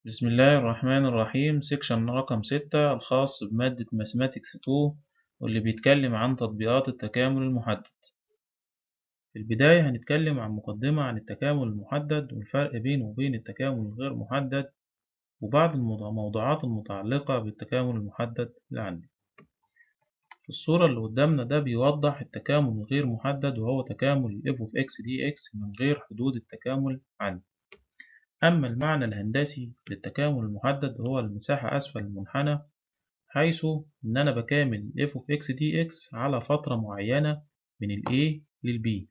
بسم الله الرحمن الرحيم سيكشن رقم ستة الخاص بمادة ماثماتكس 2 واللي بيتكلم عن تطبيقات التكامل المحدد في البداية هنتكلم عن مقدمة عن التكامل المحدد والفرق بينه وبين التكامل الغير محدد وبعض الموضوعات المتعلقة بالتكامل المحدد اللي عندي في الصورة اللي قدامنا ده بيوضح التكامل الغير محدد وهو تكامل f of x dx من غير حدود التكامل عندي أما المعنى الهندسي للتكامل المحدد هو المساحة أسفل المنحنى حيث إن أنا بكامل f of x dx على فترة معينة من ال A لل B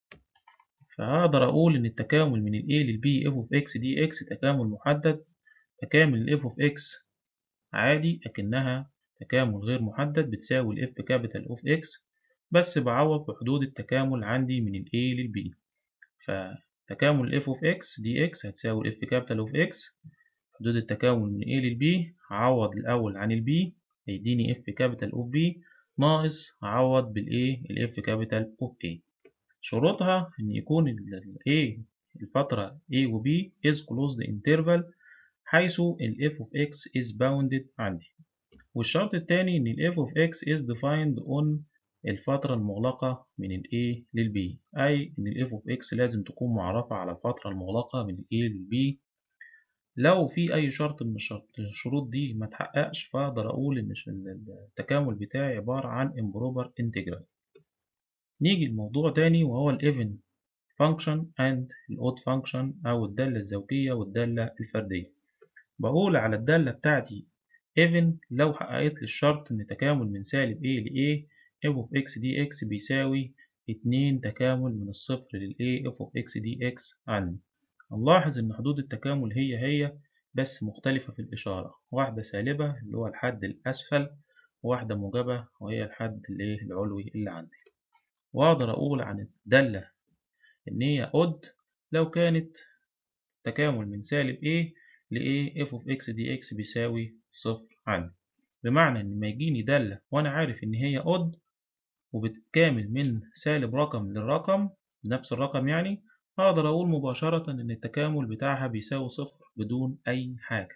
فهقدر أقول إن التكامل من ال A لل B f of x dx تكامل محدد بكامل ال f of x عادي أكنها تكامل غير محدد بتساوي ال f capital of x بس بعوض بحدود التكامل عندي من ال A لل B فتكامل f of x dx هتساوي f capital of x حدود التكامل من A لل B هعوض الأول عن ال B هيديني f capital of B ناقص هعوض بال A ال f capital of A شروطها إن يكون ال A الفترة A و B is closed interval حيث ال f of x is bounded عندي والشرط التاني إن ال f of x is defined on الفترة المغلقة من ال A لل B أي إن ال f of x لازم تكون معرفة على الفترة المغلقة من ال A لل B لو في أي شرط من الشروط دي ما تحققش فأقدر أقول إن التكامل بتاعي عبارة عن improper integral نيجي لموضوع تاني وهو ال even function and ال odd function أو الدالة الزوجية والدالة الفردية بقول على الدالة بتاعتي even لو حققت لي الشرط إن تكامل من سالب A ل A f of x dx بيساوي اتنين تكامل من الصفر لل A f of x dx عندي هنلاحظ إن حدود التكامل هي هي بس مختلفة في الإشارة واحدة سالبة اللي هو الحد الأسفل وواحدة موجبة وهي الحد الإيه العلوي اللي عندي وأقدر أقول عن الدالة إن هي odd لو كانت تكامل من سالب A ل A f of x dx بيساوي صفر عندي بمعنى إن ما يجيني دالة وأنا عارف إن هي odd وبتكامل من سالب رقم للرقم نفس الرقم يعني أقدر أقول مباشرة إن التكامل بتاعها بيساوي صفر بدون أي حاجة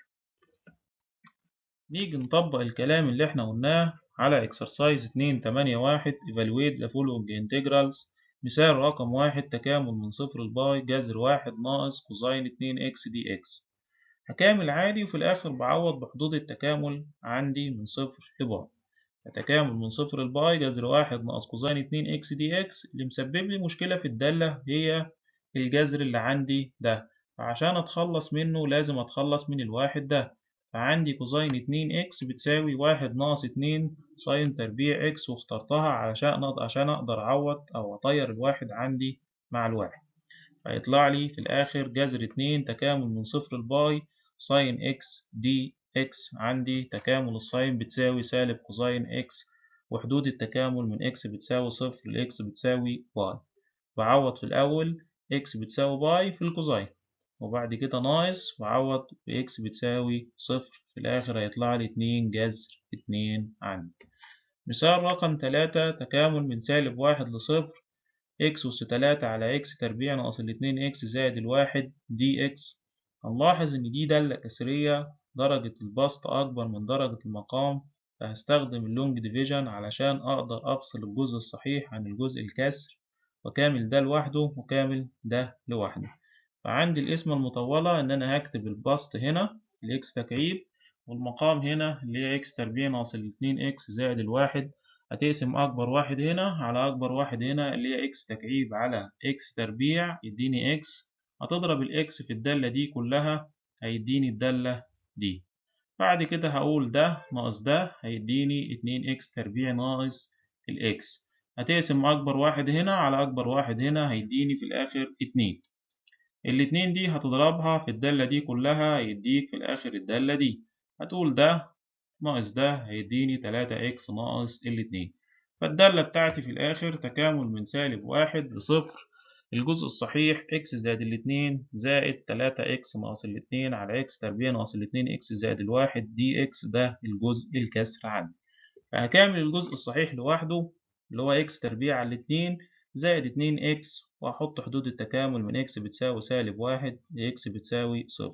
نيجي نطبق الكلام اللي احنا قلناه على exercise 281 evaluate the following integrals مثال رقم واحد تكامل من صفر لباي جذر واحد ناقص كوزين اتنين اكس دي اكس هكامل عادي وفي الآخر بعوض بحدود التكامل عندي من صفر لباي التكامل من صفر لباي جذر واحد ناقص كوزين اتنين اكس دي اكس اللي مسبب لي مشكلة في الدالة هي الجذر اللي عندي ده فعشان اتخلص منه لازم اتخلص من الواحد ده فعندي كوزين اتنين اكس بتساوي واحد ناقص اتنين ساين تربيع اكس واخترتها علشان عشان اقدر اعوض او اطير الواحد عندي مع الواحد فيطلع لي في الاخر جذر اتنين تكامل من صفر لباي ساين اكس دي اكس عندي تكامل الساين بتساوي سالب كوزين اكس وحدود التكامل من اكس بتساوي صفر لاكس بتساوي باي بعوض في الأول اكس بتساوي باي في الكوزين وبعد كده ناقص بعوض بإكس بتساوي صفر في الآخر هيطلع لي اتنين جذر اتنين عندي مثال رقم تلاتة تكامل من سالب واحد لصفر إكس أس تلاتة على إكس تربيع ناقص الاتنين إكس زائد الواحد دي إكس هنلاحظ إن دي دالة كسرية درجة البسط أكبر من درجة المقام فهستخدم اللونج ديفيجن علشان أقدر أفصل الجزء الصحيح عن الجزء الكسر وكامل ده لوحده وكامل ده لوحده فعندي القسمة المطولة إن أنا هكتب البسط هنا الإكس تكعيب والمقام هنا اللي هي إكس تربيع ناقص الاتنين إكس زائد الواحد هتقسم أكبر واحد هنا على أكبر واحد هنا اللي هي إكس تكعيب على إكس تربيع يديني إكس هتضرب الإكس في الدالة دي كلها هيديني الدالة دي بعد كده هقول ده ناقص ده هيديني اتنين إكس تربيع ناقص الإكس هتقسم أكبر واحد هنا على أكبر واحد هنا هيديني في الآخر اتنين الاتنين دي هتضربها في الدالة دي كلها هيديك في الآخر الدالة دي هتقول ده ناقص ده هيديني تلاتة إكس ناقص الاتنين فالدالة بتاعتي في الآخر تكامل من سالب واحد لصفر الجزء الصحيح إكس زائد الاتنين زائد تلاتة إكس ناقص الاتنين على إكس تربيع ناقص الاتنين إكس زائد الواحد دي إكس ده الجزء الكسر عندي فهكامل الجزء الصحيح لوحده اللي هو إكس تربيع على الاتنين زائد اتنين إكس وأحط حدود التكامل من إكس بتساوي سالب واحد لإكس بتساوي صفر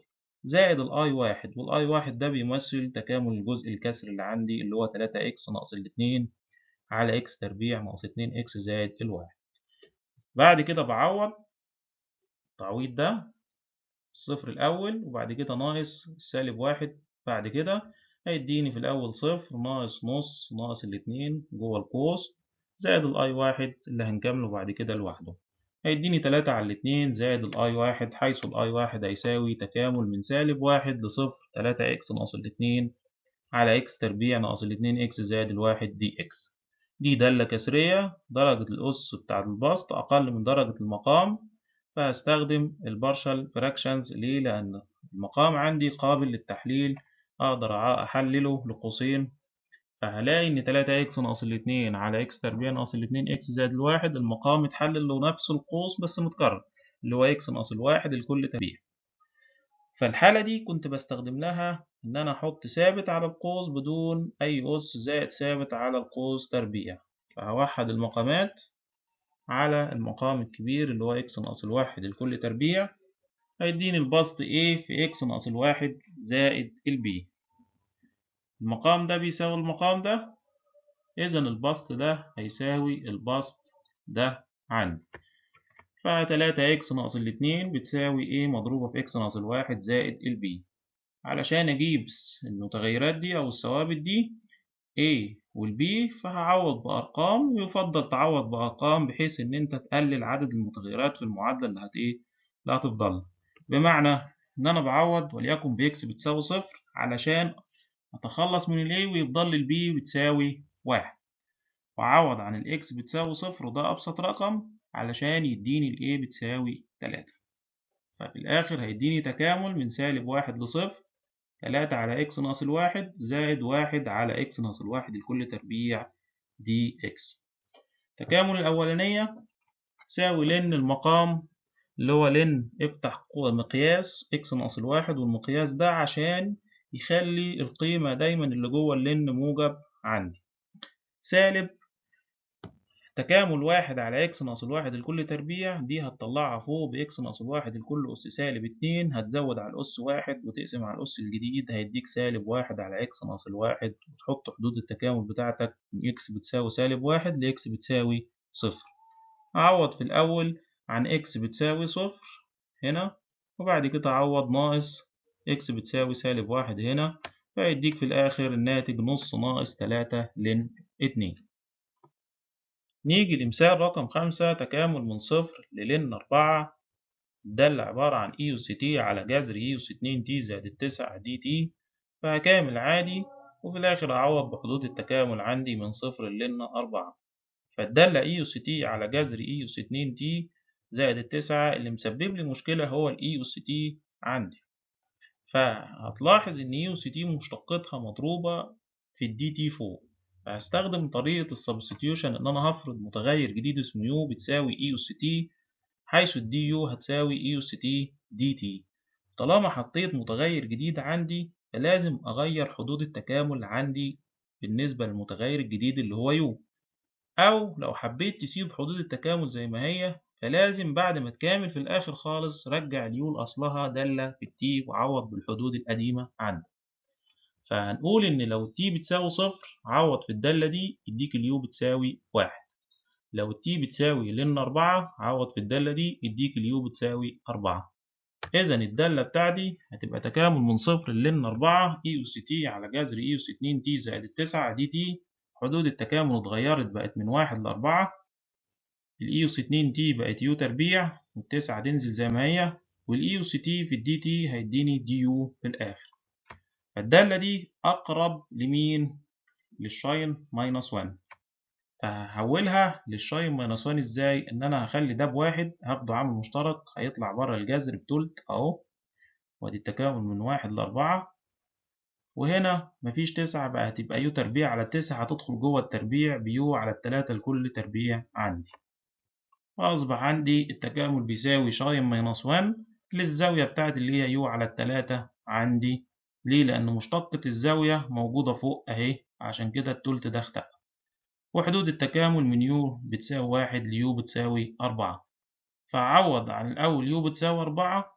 زائد الاي واحد والاي واحد ده بيمثل تكامل الجزء الكسر اللي عندي اللي هو تلاتة اكس ناقص الاتنين على اكس تربيع ناقص اتنين اكس زائد الواحد بعد كده بعوض التعويض ده الصفر الأول وبعد كده ناقص السالب واحد بعد كده هيديني في الأول صفر ناقص نص ناقص الاتنين جوه القوس زائد الأي واحد اللي هنكمله بعد كده لوحده هيديني تلاتة على الاتنين زائد الأي واحد حيث الأي واحد هيساوي تكامل من سالب واحد لصفر تلاتة إكس ناقص الاتنين على إكس تربيع ناقص الاتنين إكس زائد الواحد دي إكس دي دالة كسرية درجة الأس بتاع البسط أقل من درجة المقام فهستخدم البارشال فراكشنز ليه؟ لأن المقام عندي قابل للتحليل أقدر أحلله لقوسين فهلاقي إن تلاتة إكس ناقص الاتنين على إكس تربيع ناقص الاتنين إكس زائد الواحد المقام اتحلل له نفس القوس بس متكرر اللي هو إكس ناقص الواحد الكل تربيع فالحالة دي كنت بستخدم لها إن أنا أحط ثابت على القوس بدون أي أس زائد ثابت على القوس تربيع فهوحد المقامات على المقام الكبير اللي هو إكس ناقص الواحد الكل تربيع هيديني البسط A في إكس ناقص الواحد زائد البي المقام ده بيساوي المقام ده إذا البسط ده هيساوي البسط ده عندي فتلاتة إكس ناقص الاتنين بتساوي A مضروبة في إكس ناقص الواحد زائد البي علشان أجيب المتغيرات دي أو الثوابت دي A والبي فهعوض بأرقام ويفضل تعوض بأرقام بحيث إن أنت تقلل عدد المتغيرات في المعادلة اللي هت إيه اللي هتفضل بمعنى إن أنا بعوض وليكن بإكس بتساوي صفر علشان أتخلص من الإيه ويفضل لي البي بتساوي واحد وأعوض عن الإكس بتساوي صفر وده أبسط رقم علشان يديني الإيه بتساوي تلاتة ففي الآخر هيديني تكامل من سالب واحد لصفر تلاتة على إكس ناقص الواحد زائد واحد على إكس ناقص الواحد الكل تربيع دي إكس تكامل الأولانية تساوي لن المقام اللي هو لن افتح مقياس إكس ناقص الواحد والمقياس ده عشان يخلي القيمة دايما اللي جوه اللن موجب عندي سالب تكامل واحد على إكس ناقص الواحد الكل تربيع دي هتطلعها فوق بإكس ناقص الواحد الكل أس سالب اتنين هتزود على الأس واحد وتقسم على الأس الجديد هيديك سالب واحد على إكس ناقص الواحد وتحط حدود التكامل بتاعتك من إكس بتساوي سالب واحد لإكس بتساوي صفر أعوض في الأول عن إكس بتساوي صفر هنا وبعد كده أعوض ناقص إكس بتساوي سالب واحد هنا فيديك في الآخر الناتج نص ناقص تلاتة لن اتنين نيجي لمثال رقم خمسة تكامل من صفر للن أربعة ده اللي عبارة عن إي أس تي على جذر إي أس اتنين تي زائد التسعة دي تي فهكامل عادي وفي الآخر أعوض بحدود التكامل عندي من صفر للن أربعة فالدالة إي أس تي على جذر إي أس اتنين تي زائد التسعة اللي مسبب لي مشكلة هو الإي أس تي عندي فهتلاحظ إن إي أس تي مشتقتها مضروبة في الدي تي فوق فهستخدم طريقة السبستيوشن إن أنا هفرض متغير جديد اسمه يو بتساوي إي أس تي حيث الدي يو هتساوي إي أس تي دي تي طالما حطيت متغير جديد عندي فلازم أغير حدود التكامل عندي بالنسبة للمتغير الجديد اللي هو يو أو لو حبيت تسيب حدود التكامل زي ما هي فلازم بعد ما تكامل في الآخر خالص رجع اليو لأصلها دالة في التي وعوض بالحدود القديمة عندك فهنقول إن لو التي بتساوي صفر عوض في الدالة دي يديك اليو بتساوي واحد لو التي بتساوي لن أربعة عوض في الدالة دي يديك اليو بتساوي أربعة إذا الدالة بتاعتي هتبقى تكامل من صفر لن أربعة إي أس تي على جذر إي أس اتنين تي زائد التسعة دي تي حدود التكامل اتغيرت بقت من واحد لأربعة الإي أس اتنين تي بقت يو تربيع والتسعة تنزل زي ما هي والإي أس تي في الدي تي هيديني دي يو في الآخر فالدالة دي أقرب لمين؟ للشاين ماينس 1 فهحولها للشاين ماينس 1 إزاي؟ إن أنا هخلي ده بواحد هاخده عامل مشترك هيطلع بره الجذر بتلت أهو وأدي التكامل من واحد لأربعة وهنا مفيش تسعة بقى هتبقى يو تربيع على التسعة هتدخل جوه التربيع بيو على التلاتة لكل تربيع عندي وأصبح عندي التكامل بيساوي شاين ماينس 1 للزاوية بتاعت اللي هي يو على التلاتة عندي ليه؟ لأن مشتقة الزاوية موجودة فوق أهي عشان كده التلت ده اختفى وحدود التكامل من يو بتساوي واحد ليو بتساوي أربعة فأعوض عن الأول يو بتساوي أربعة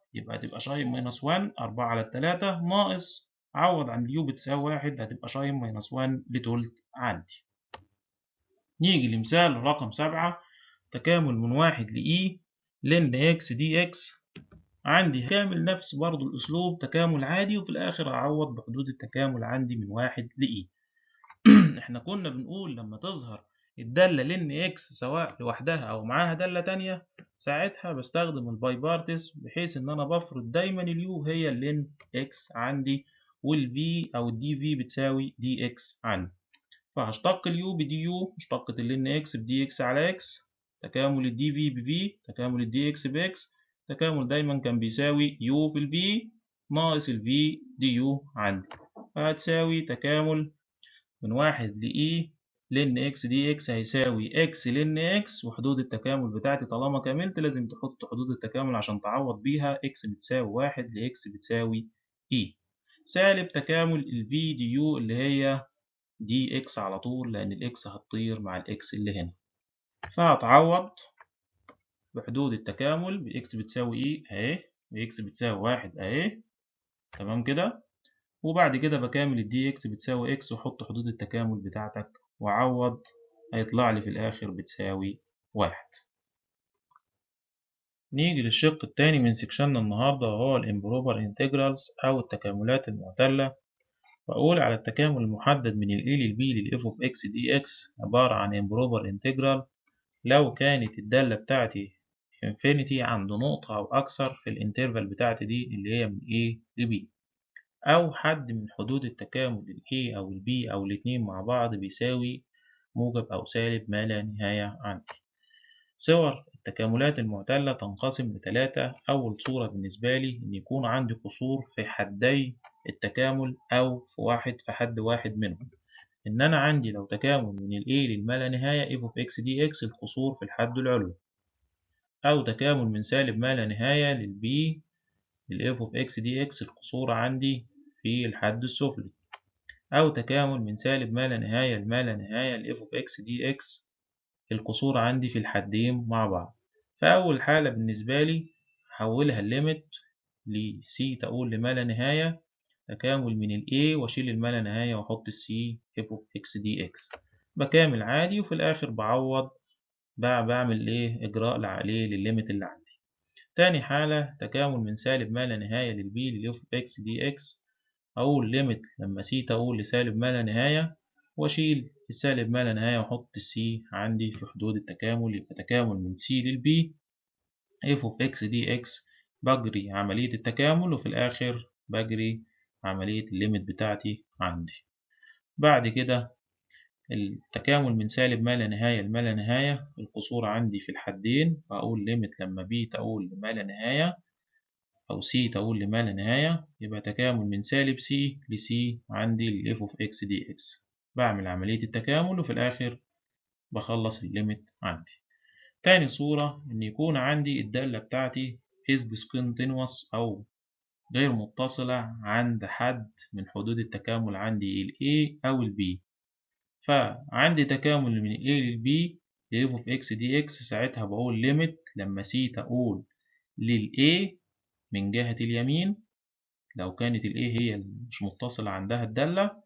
يبقى هتبقى شاين ماينس 1 4 على 3 ناقص عوض عن اليو بتساوي 1 هتبقى شاين ماينس 1 لتلت عندي نيجي لمثال رقم 7 تكامل من 1 ل e لن اكس دي اكس عندي كامل نفس برضو الأسلوب تكامل عادي وفي الآخر أعوض بحدود التكامل عندي من واحد لإي إحنا كنا بنقول لما تظهر الدالة لن إكس سواء لوحدها أو معاها دالة تانية ساعتها بستخدم الباي بارتس بحيث إن أنا بفرض دايما اليو هي اللن إكس عندي والفي أو الدي في بتساوي دي إكس عندي فهشتق اليو بدي يو اشتقة اللن إكس بدي إكس على إكس تكامل الدي في بفي تكامل الدي إكس بإكس تكامل دايما كان بيساوي يو في الفي ناقص الفي دي يو عندي فهتساوي تكامل من واحد لإي لن إكس دي إكس هيساوي إكس لن إكس وحدود التكامل بتاعتي طالما كملت لازم تحط حدود التكامل عشان تعوض بيها إكس بتساوي واحد لإكس بتساوي إي سالب تكامل الفي دي يو اللي هي دي إكس على طول لأن الإكس هتطير مع الإكس اللي هنا فهتعوض بحدود التكامل بإكس بتساوي إيه أهي بإكس بتساوي واحد أهي تمام كده وبعد كده بكامل الدي إكس بتساوي إكس وأحط حدود التكامل بتاعتك وأعوض هيطلع لي في الآخر بتساوي واحد نيجي للشق التاني من سكشننا النهاردة وهو الإمبروبر انتجرالز أو التكاملات المعتلة وأقول على التكامل المحدد من ال A لل B لل F of X dx عبارة عن إمبروبر انتجرال لو كانت الدالة بتاعتي انفينيتي عند نقطة أو أكثر في الانترفال بتاعتي دي اللي هي من A ل B أو حد من حدود التكامل ال A أو ال B أو الاتنين مع بعض بيساوي موجب أو سالب ما لا نهاية عندي صور التكاملات المعتلة تنقسم لثلاثة أول صورة بالنسبة لي إن يكون عندي قصور في حدي التكامل أو في واحد في حد واحد منهم إن أنا عندي لو تكامل من ال A للما لا نهاية f of x dx القصور في الحد العلوي أو تكامل من سالب ما لا نهاية لل B لل f of x dx القصور عندي في الحد السفلي أو تكامل من سالب ما لا نهاية لما لا نهاية ل f of x dx القصور عندي في الحدين مع بعض فأول حالة بالنسبة لي هحولها الليمت ل c تقول لما لا نهاية تكامل من ال A وأشيل الما لا نهاية وأحط ال C f of x dx بكامل عادي وفي الآخر بعوض بعمل إيه إجراء عليه للليمت اللي عندي تاني حالة تكامل من سالب ما لا نهاية لل B لل f of x dx أقول ليمت لما C تقول لسالب ما لا نهاية وأشيل السالب ما لا نهاية وأحط ال C عندي في حدود التكامل يبقى تكامل من C لل B f of x dx بجري عملية التكامل وفي الآخر بجري عملية الليمت بتاعتي عندي بعد كده التكامل من سالب ما لا نهاية لما لا نهاية القصور عندي في الحدين فأقول ليمت لما b تقول لما لا نهاية أو c تقول لما لا نهاية يبقى تكامل من سالب c ل c عندي ل f of x dx بعمل عملية التكامل وفي الآخر بخلص الليمت عندي تاني صورة إن يكون عندي الدالة بتاعتي is discontinuous أو غير متصلة عند حد من حدود التكامل عندي ال A أو ال B فعندي تكامل من ال A لل B ل f of x dx ساعتها بقول limit لما C تقول لل A من جهة اليمين لو كانت ال A هي مش متصلة عندها الدالة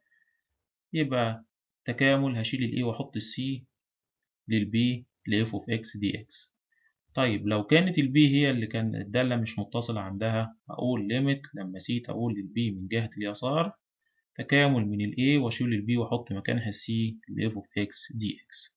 يبقى تكامل هشيل ال A وأحط ال C لل B ل f of x dx طيب لو كانت ال B هي اللي كان الدالة مش متصلة عندها أقول limit لما C تقول لل B من جهة اليسار تكامل من ال A وأشيل ال B وأحط مكانها ال C ل f of x dx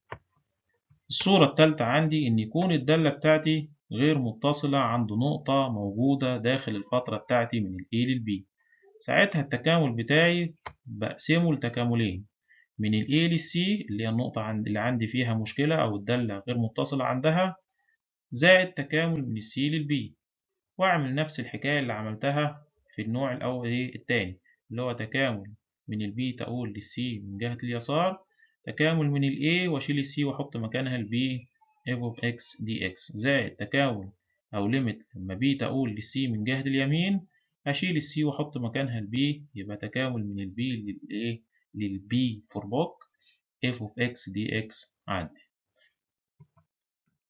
الصورة التالتة عندي إن يكون الدالة بتاعتي غير متصلة عند نقطة موجودة داخل الفترة بتاعتي من ال A لل B ساعتها التكامل بتاعي بقسمه لتكاملين من ال A لل C اللي هي النقطة عند اللي عندي فيها مشكلة أو الدالة غير متصلة عندها زائد تكامل من السي للبي واعمل نفس الحكاية اللي عملتها في النوع الأول إيه التاني اللي هو تكامل من البي تقول للسي من جهة اليسار تكامل من الاي واشيل السي واحط مكانها البي f of x dx زائد تكامل أو ليميت لما بي تقول للسي من جهة اليمين أشيل السي وأحط مكانها البي يبقى تكامل من البي للإيه للبي فور بوك f of x dx عندي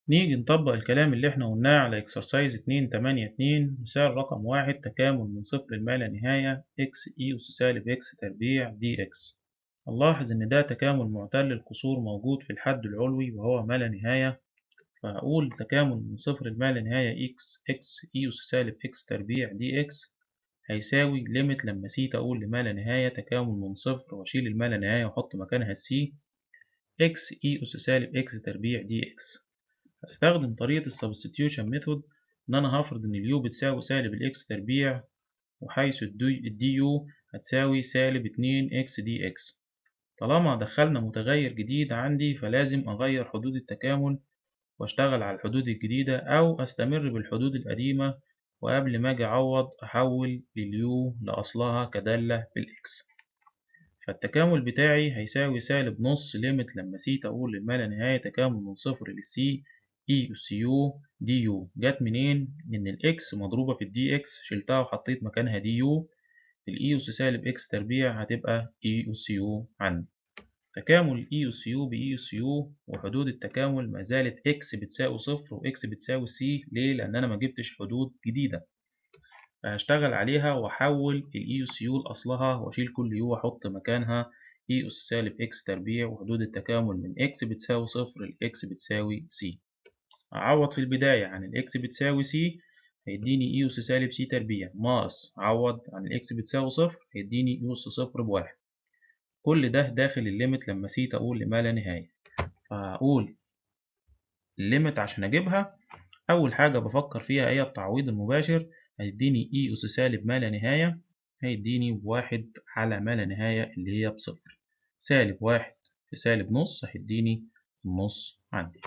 نيجي نطبق الكلام اللي احنا قلناه على اكسرسايز اتنين تمانية اتنين مثال رقم واحد تكامل من صفر لما لا نهاية اكس اي أس سالب اكس تربيع دي اكس نلاحظ إن ده تكامل معتل القصور موجود في الحد العلوي وهو ما لا نهاية فهقول تكامل من صفر لما لا نهاية اكس اكس اي أس سالب اكس تربيع دي اكس هيساوي ليميت لما سي تقول لما لا نهاية تكامل من صفر وأشيل الما لا نهاية وأحط مكانها السي اكس اي أس سالب اكس تربيع دي اكس هستخدم طريقة السبستيوشن ميثود إن أنا هفرض إن اليو بتساوي سالب الإكس تربيع وحيث الدي يو هتساوي سالب اتنين إكس دي إكس طالما دخلنا متغير جديد عندي فلازم أغير حدود التكامل وأشتغل على الحدود الجديدة أو أستمر بالحدود القديمة وقبل ما أجي أعوض أحول اليو لأصلها كدالة بالإكس فالتكامل بتاعي هيساوي سالب نص ليميت لما سي تقول لما لا نهاية تكامل من صفر للسي اي اس يو دي يو جت منين؟ إن الإكس مضروبة في الدي إكس شلتها وحطيت مكانها دي يو الإي أس سالب إكس تربيع هتبقى إي أس يو عندي تكامل إي أس يو بإي أس يو وحدود التكامل ما زالت إكس بتساوي صفر وإكس بتساوي سي ليه؟ لأن أنا ما جبتش حدود جديدة فهشتغل عليها وأحول الإي أس يو لأصلها وأشيل كل يو وأحط مكانها إي أس سالب إكس تربيع وحدود التكامل من إكس بتساوي صفر لإكس بتساوي سي أعوض في البداية عن الإكس بتساوي سي هيديني إي أس سالب سي تربيع ناقص أعوض عن الإكس بتساوي صفر هيديني إي أس صفر بواحد كل ده داخل الليمت لما سي تقول لما لا نهاية فهقول الليمت عشان أجيبها أول حاجة بفكر فيها هي التعويض المباشر هيديني إي أس سالب ما لا نهاية هيديني بواحد على ما لا نهاية اللي هي بصفر سالب واحد في سالب نص هيديني النص عندي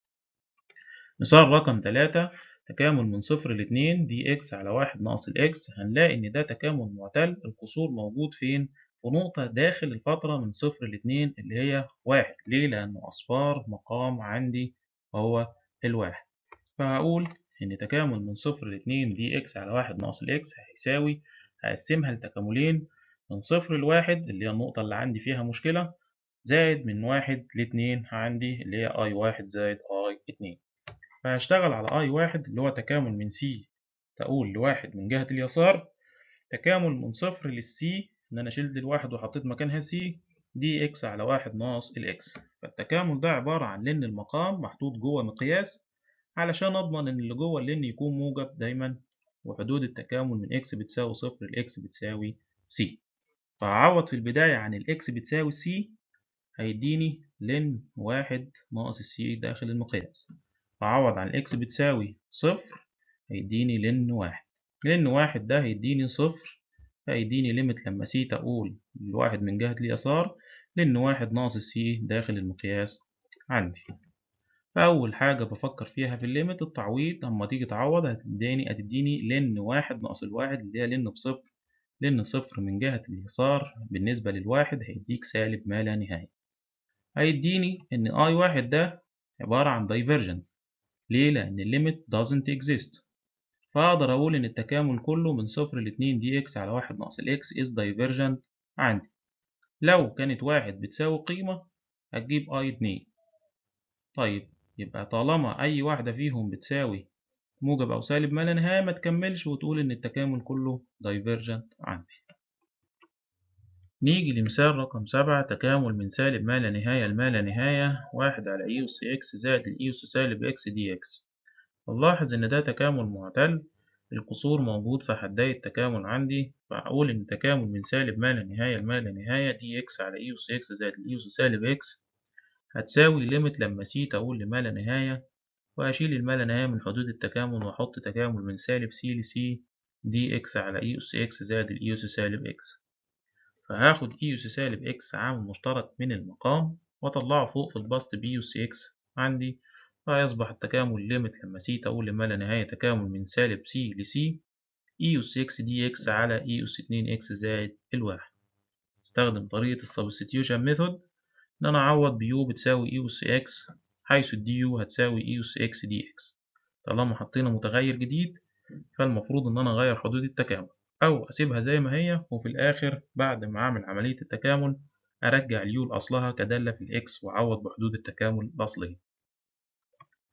مثال رقم تلاتة تكامل من صفر لاتنين دي اكس على واحد ناقص الاكس هنلاقي إن ده تكامل معتل القصور موجود فين؟ في نقطة داخل الفترة من صفر لاتنين اللي هي واحد ليه؟ لأنه أصفار مقام عندي هو الواحد فهقول إن تكامل من صفر لاتنين دي اكس على واحد ناقص الاكس هيساوي هقسمها لتكاملين من صفر لواحد اللي هي النقطة اللي عندي فيها مشكلة زائد من واحد لاتنين عندي اللي هي اي واحد زائد اي اتنين فهشتغل على اي واحد اللي هو تكامل من سي تقول لواحد من جهة اليسار تكامل من صفر للسي ان انا شلت الواحد وحطيت مكانها سي دي اكس على واحد ناقص الاكس فالتكامل ده عبارة عن لن المقام محطوط جوه مقياس علشان اضمن ان اللي جوه اللن يكون موجب دايما وحدود التكامل من اكس بتساوي صفر لاكس بتساوي سي فهعوض في البداية عن الاكس بتساوي سي هيديني لن واحد ناقص السي داخل المقياس أعوض عن الإكس بتساوي صفر هيديني لن واحد لن واحد ده هيديني صفر هيديني ليميت لما سي تقول الواحد من جهة اليسار لن واحد ناقص السي داخل المقياس عندي فأول حاجة بفكر فيها في الليميت التعويض أما تيجي تعوض هتديني هتديني لن واحد ناقص الواحد اللي هي لن بصفر لن صفر من جهة اليسار بالنسبة للواحد هيديك سالب ما لا نهاية هيديني إن أي واحد ده عبارة عن دايفرجنت ليه؟ لأن الليميت doesn't exist فأقدر أقول إن التكامل كله من صفر لاتنين دي إكس على واحد ناقص الإكس is divergent عندي لو كانت واحد بتساوي قيمة هتجيب أي اتنين طيب يبقى طالما أي واحدة فيهم بتساوي موجب أو سالب ما لا نهاية ما تكملش وتقول إن التكامل كله divergent عندي نيجي لمثال رقم سبعة تكامل من سالب ما لا نهاية لما لا نهاية واحد على إي أس إكس زائد الإي أس سالب إكس دي إكس نلاحظ إن ده تكامل معتل القصور موجود في حدي التكامل عندي فأقول إن تكامل من سالب ما لا نهاية لما لا نهاية دي إكس على إي أس إكس زائد الإي أس سالب إكس هتساوي ليميت لما سي تقول لما لا نهاية وأشيل الما لا نهاية من حدود التكامل وأحط تكامل من سالب سي لسي دي إكس على إي أس إكس زائد الإي أس سالب إكس فهاخد إي أس سالب إكس عامل مشترك من المقام وأطلعه فوق في البسط بإي أس إكس عندي فيصبح التكامل ليميت لما سي تقول لما لا نهاية تكامل من سالب سي لسي إي أس إكس دي إكس على إي أس اتنين إكس زائد الواحد استخدم طريقة السبستيوشن ميثود إن أنا أعوض بيو بتساوي إي أس إكس حيث الدي يو هتساوي إي أس إكس دي إكس طالما حطينا متغير جديد فالمفروض إن أنا أغير حدود التكامل أو أسيبها زي ما هي وفي الآخر بعد ما أعمل عملية التكامل أرجع اليو لأصلها كدالة في الإكس وأعوض بحدود التكامل الأصلية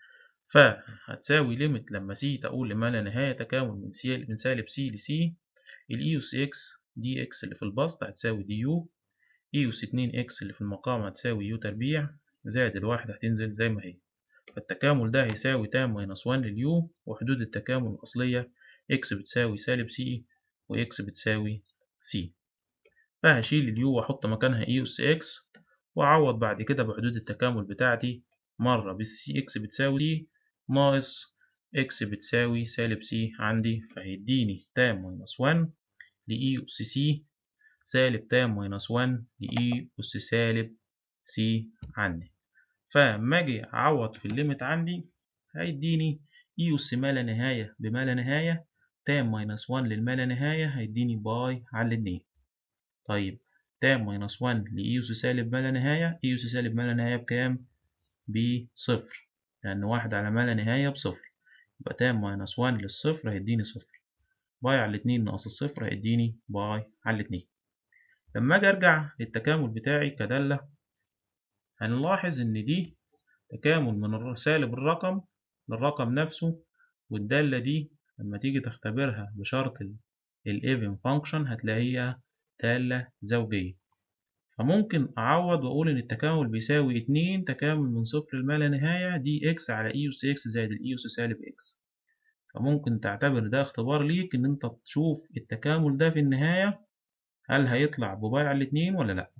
فهتساوي ليميت لما سي تقول لما لا نهاية تكامل من سي من سالب سي لسي الاي اس اكس دي اكس اللي في البسط هتساوي دي يو اي اس 2 اكس اللي في المقام هتساوي يو تربيع زائد الواحد هتنزل زي ما هي فالتكامل ده هيساوي تان ماينس 1 لليو وحدود التكامل الأصلية اكس بتساوي سالب سي واكس بتساوي سي فهشيل اليو واحط مكانها اي اس اكس واعوض بعد كده بحدود التكامل بتاعتي مرة بالسي اكس بتساوي سي ناقص اكس بتساوي سالب سي عندي فهيديني تان ماينس 1 لإي أس سي سالب تان ماينس 1 لإي أس سالب سي عندي فلما أجي أعوض في الليمت عندي هيديني إي أس ما لا نهاية بما لا نهاية تان ماينس 1 للما لا نهاية هيديني باي على الاتنين طيب تان ماينس 1 لإي أس سالب ما لا نهاية إي أس سالب ما لا نهاية بكام؟ بصفر لأن واحد على ما لا نهاية بصفر يبقى تان ماينس 1 للصفر هيديني صفر باي على الاتنين ناقص الصفر هيديني باي على الاتنين لما أجي أرجع للتكامل بتاعي كدالة هنلاحظ إن دي تكامل من سالب الرقم للرقم نفسه والدالة دي لما تيجي تختبرها بشرط الإيفن فانكشن هتلاقيها دالة زوجية فممكن أعوض وأقول إن التكامل بيساوي اتنين تكامل من صفر لما لا نهاية دي إكس على إي أس إكس زائد الإي أس سالب إكس فممكن تعتبر ده اختبار ليك إن أنت تشوف التكامل ده في النهاية هل هيطلع بباي على الاتنين ولا لأ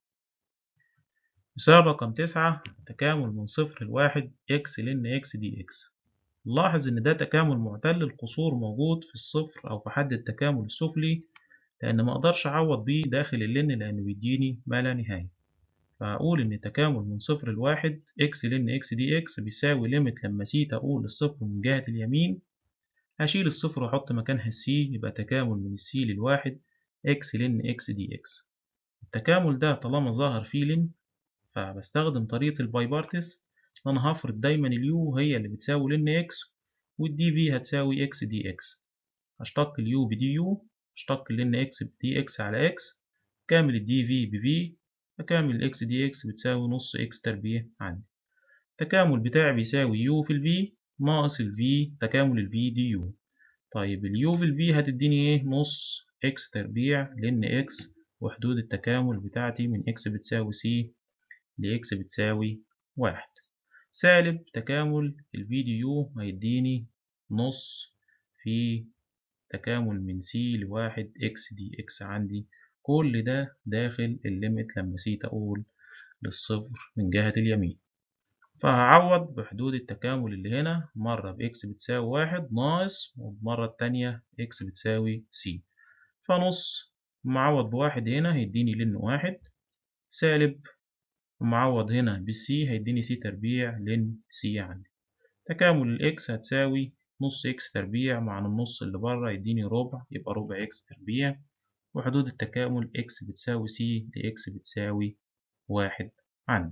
مثال رقم تسعة تكامل من صفر لواحد إكس لن إكس دي إكس نلاحظ إن ده تكامل معتل القصور موجود في الصفر أو في حد التكامل السفلي لأن مقدرش أعوض بيه داخل اللن لأنه بيديني ما لا نهاية فهقول إن تكامل من صفر لواحد إكس لن إكس دي إكس بيساوي ليميت لما سي تقول للصفر من جهة اليمين هشيل الصفر وأحط مكانها السي يبقى تكامل من السي للواحد إكس لن إكس دي إكس التكامل ده طالما ظاهر فيه لن فبستخدم طريقة الباي بارتس أنا هفرض دايما اليو هي اللي بتساوي لن إكس والدي في هتساوي إكس دي إكس هشتق اليو بدي يو اشتق لن إكس بدي إكس على إكس كامل الدي في بفي فكامل الإكس دي إكس بتساوي نص إكس تربيع عندي التكامل بتاعي بيساوي يو في الفي ناقص الفي تكامل الفي دي يو طيب اليو في الفي هتديني ايه نص اكس تربيع لان اكس وحدود التكامل بتاعتي من اكس بتساوي سي لاكس بتساوي واحد سالب تكامل الفي دي يو هيديني نص في تكامل من سي لواحد اكس دي اكس عندي كل ده داخل الليمت لما سي تقول للصفر من جهة اليمين فهعوض بحدود التكامل اللي هنا مرة بإكس بتساوي واحد ناقص والمرة التانية إكس بتساوي سي فنص معوض بواحد هنا هيديني لن واحد سالب معوض هنا بالسي هيديني سي تربيع لن سي عندي تكامل الإكس هتساوي نص إكس تربيع مع النص اللي بره يديني ربع يبقى ربع إكس تربيع وحدود التكامل إكس بتساوي سي لإكس بتساوي واحد عندي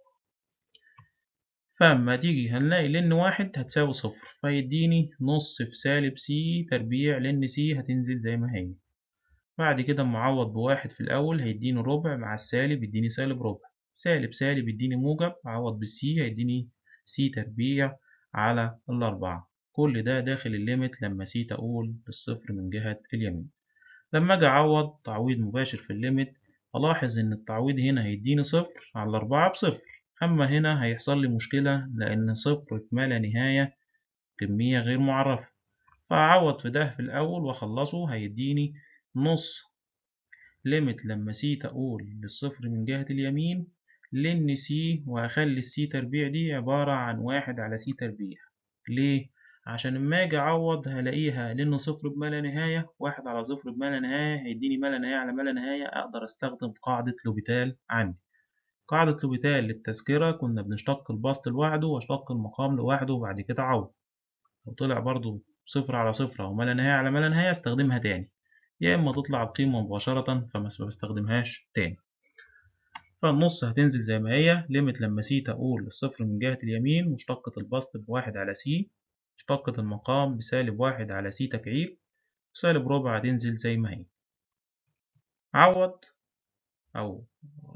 فأما تيجي هنلاقي لن واحد هتساوي صفر فيديني نص في سالب سي تربيع لن سي هتنزل زي ما هي بعد كده معوض بواحد في الأول هيديني ربع مع السالب يديني سالب ربع سالب سالب يديني موجب أعوض بالسي هيديني سي تربيع على الأربعة كل ده داخل الليمت لما سي تقول للصفر من جهة اليمين لما أجي أعوض تعويض مباشر في الليمت ألاحظ إن التعويض هنا هيديني صفر على الأربعة بصفر أما هنا هيحصل لي مشكلة لأن صفر ما لا نهاية كمية غير معرفة فأعوض في ده في الأول وأخلصه هيديني نص ليميت لما سي تقول للصفر من جهة اليمين لن سي وهخلي السي تربيع دي عبارة عن واحد على سي تربيع ليه؟ عشان اما اجي اعوض هلاقيها لن صفر بما لا نهاية واحد على صفر بما لا نهاية هيديني ما لا نهاية على ما لا نهاية اقدر استخدم قاعدة لوبيتال عندي قاعدة لوبيتال للتذكرة كنا بنشتق البسط لوحده واشتق المقام لوحده وبعد كده عوض لو طلع برضو صفر على صفر أو ما لا نهاية على ما لا نهاية استخدمها تاني يا إما تطلع بقيمة مباشرة فما بستخدمهاش تاني فالنص هتنزل زي ما هي ليميت لما سي تقول الصفر من جهة اليمين مشتقة البسط بواحد على سي مشتقة المقام بسالب واحد على سي تكعيب وسالب ربع هتنزل زي ما هي عوض أو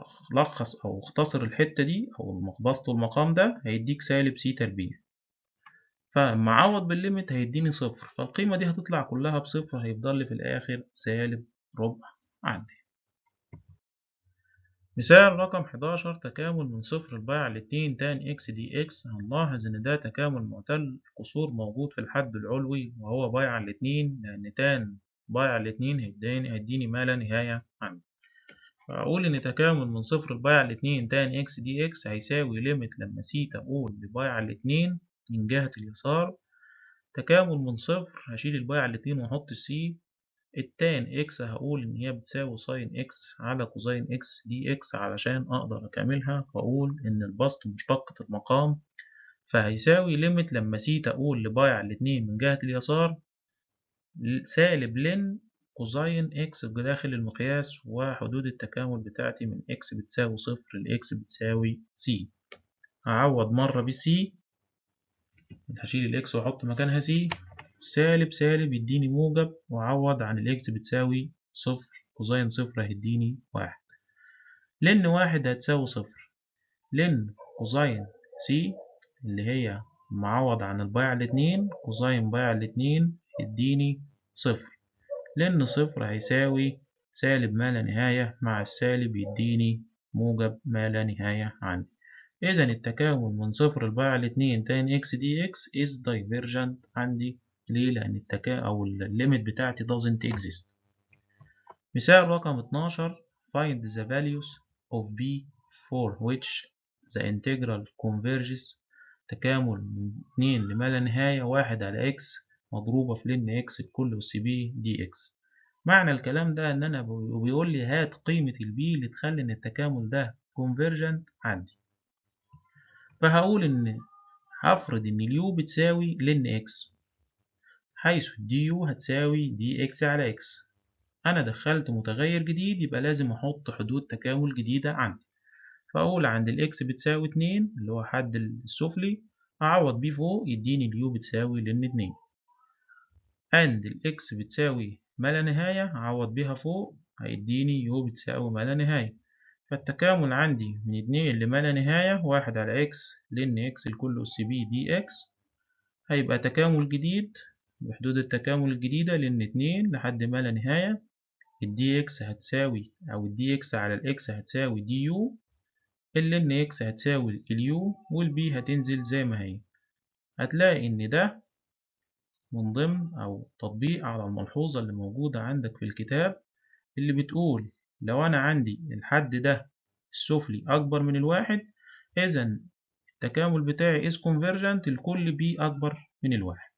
لخص أو اختصر الحتة دي أو البسط والمقام ده هيديك سالب سي تربيع فلما أعوض بالليميت هيديني صفر فالقيمة دي هتطلع كلها بصفر هيفضل لي في الآخر سالب ربع عندي مثال رقم 11 تكامل من صفر لباع لاتنين تان اكس دي اكس هنلاحظ إن ده تكامل معتل القصور موجود في الحد العلوي وهو بايع على الاتنين لأن تان بايع على الاتنين هيديني هيديني ما لا نهاية عندي فأقول إن تكامل من صفر لبايع على الاتنين تان اكس دي اكس هيساوي ليميت لما سيتا أقول لبايع على الاتنين من جهة اليسار تكامل من صفر هشيل البايع على الاتنين وأحط السي التان اكس هقول ان هي بتساوي ساين اكس على كوزين اكس دي اكس علشان اقدر اكملها واقول ان البسط مشتقة المقام فهيساوي ليميت لما سيتا اقول لبايع الاتنين من جهة اليسار سالب لن كوزين اكس داخل المقياس وحدود التكامل بتاعتي من اكس بتساوي صفر لاكس بتساوي سي هعوض مرة بسي هشيل الاكس واحط مكانها سي سالب سالب يديني موجب وأعوض عن الإكس بتساوي صفر كوزين صفر هيديني واحد لن واحد هتساوي صفر لن كوزين سي اللي هي معوض عن البايع الاتنين كوزين بايع الاتنين يديني صفر لن صفر هيساوي سالب ما لا نهاية مع السالب يديني موجب ما لا نهاية عندي إذا التكامل من صفر لبايع الاتنين تان إكس دي إكس is divergent عندي ليه؟ لأن التكا أو الليميت بتاعتي doesn't exist. مثال رقم 12 find the values of b for which the integral converges تكامل من 2 لما لا نهاية واحد على x مضروبة في لن x الكل أس b dx. معنى الكلام ده إن أنا بيقول لي هات قيمة البي اللي تخلي إن التكامل ده convergent عندي. فهقول إن هفرض إن اليو بتساوي لن x حيث دي يو هتساوي دي اكس على اكس أنا دخلت متغير جديد يبقى لازم أحط حدود تكامل جديدة عندي فأقول عند الإكس بتساوي اتنين اللي هو حد السفلي أعوض بيه فوق يديني اليو بتساوي لن اتنين عند الإكس بتساوي ما لا نهاية أعوض بيها فوق هيديني يو بتساوي ما لا نهاية فالتكامل عندي من اتنين لما لا نهاية واحد على إكس لن إكس الكل أس بي دي إكس هيبقى تكامل جديد بحدود التكامل الجديدة لأن اتنين لحد ما لا نهاية الدي اكس هتساوي أو الدي اكس على الإكس هتساوي دي يو ال ان اكس هتساوي اليو والبي هتنزل زي ما هي هتلاقي إن ده من ضمن أو تطبيق على الملحوظة اللي موجودة عندك في الكتاب اللي بتقول لو أنا عندي الحد ده السفلي أكبر من الواحد إذا التكامل بتاعي is convergent الكل بي أكبر من الواحد